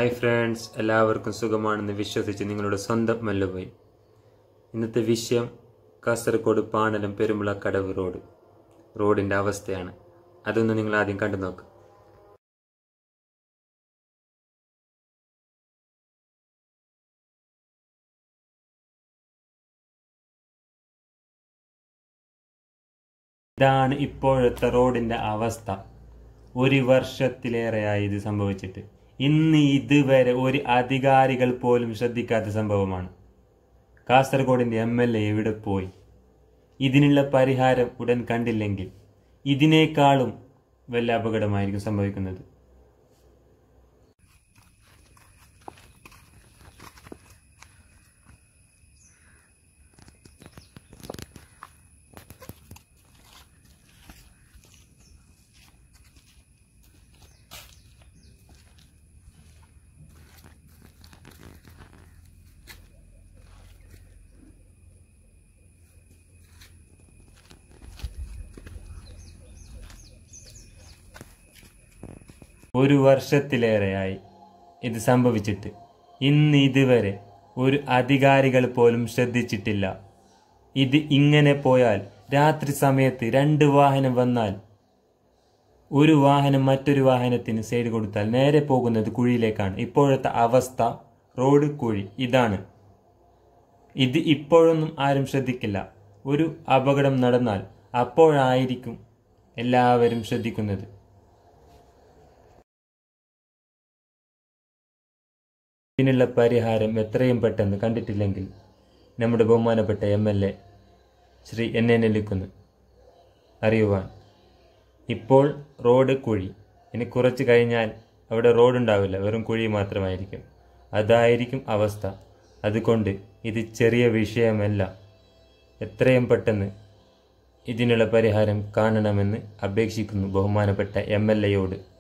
hi friends എല്ലാവർക്കും സുഖമാണെന്ന് വിശ്വസിച്ച് നിങ്ങളുടെ സ്വന്തം മല്ലുപോയി ഇന്നത്തെ വിഷയം കാസർഗോഡ് പാണലം പെരുമുളക്കടവ് റോഡ് റോഡിൻ്റെ അവസ്ഥയാണ് അതൊന്ന് നിങ്ങൾ ആദ്യം കണ്ടു നോക്ക് ഇതാണ് ഇപ്പോഴത്തെ റോഡിൻ്റെ അവസ്ഥ ഒരു വർഷത്തിലേറെയായി ഇത് സംഭവിച്ചിട്ട് ഇന്ന് ഇതുവരെ ഒരു അധികാരികൾ പോലും ശ്രദ്ധിക്കാത്ത സംഭവമാണ് കാസർഗോഡിന്റെ എം എൽ എ എവിടെ പോയി ഇതിനുള്ള പരിഹാരം ഉടൻ കണ്ടില്ലെങ്കിൽ ഇതിനേക്കാളും വല്ല അപകടമായിരിക്കും സംഭവിക്കുന്നത് ഒരു വർഷത്തിലേറെയായി ഇത് സംഭവിച്ചിട്ട് ഇന്ന് ഇതുവരെ ഒരു അധികാരികൾ പോലും ശ്രദ്ധിച്ചിട്ടില്ല ഇത് ഇങ്ങനെ പോയാൽ രാത്രി സമയത്ത് രണ്ട് വാഹനം വന്നാൽ ഒരു വാഹനം മറ്റൊരു വാഹനത്തിന് സൈഡ് കൊടുത്താൽ നേരെ പോകുന്നത് കുഴിയിലേക്കാണ് ഇപ്പോഴത്തെ അവസ്ഥ റോഡ് കുഴി ഇതാണ് ഇത് ഇപ്പോഴൊന്നും ആരും ശ്രദ്ധിക്കില്ല ഒരു അപകടം നടന്നാൽ അപ്പോഴായിരിക്കും എല്ലാവരും ശ്രദ്ധിക്കുന്നത് ഇതിനുള്ള പരിഹാരം എത്രയും പെട്ടെന്ന് കണ്ടിട്ടില്ലെങ്കിൽ നമ്മുടെ ബഹുമാനപ്പെട്ട M L A Shri N A Nellikkunnu അറിയുവാൻ ഇപ്പോൾ റോഡ് കുഴി ഇനി കുറച്ച് കഴിഞ്ഞാൽ അവിടെ റോഡ് ഉണ്ടാവില്ല വെറും കുഴി മാത്രമായിരിക്കും അതായിരിക്കും അവസ്ഥ അതുകൊണ്ട് ഇത് ചെറിയ വിഷയമല്ല എത്രയും പെട്ടെന്ന് ഇതിനുള്ള പരിഹാരം കാണണമെന്ന് അപേക്ഷിക്കുന്നു ബഹുമാനപ്പെട്ട എം എൽ എയോട്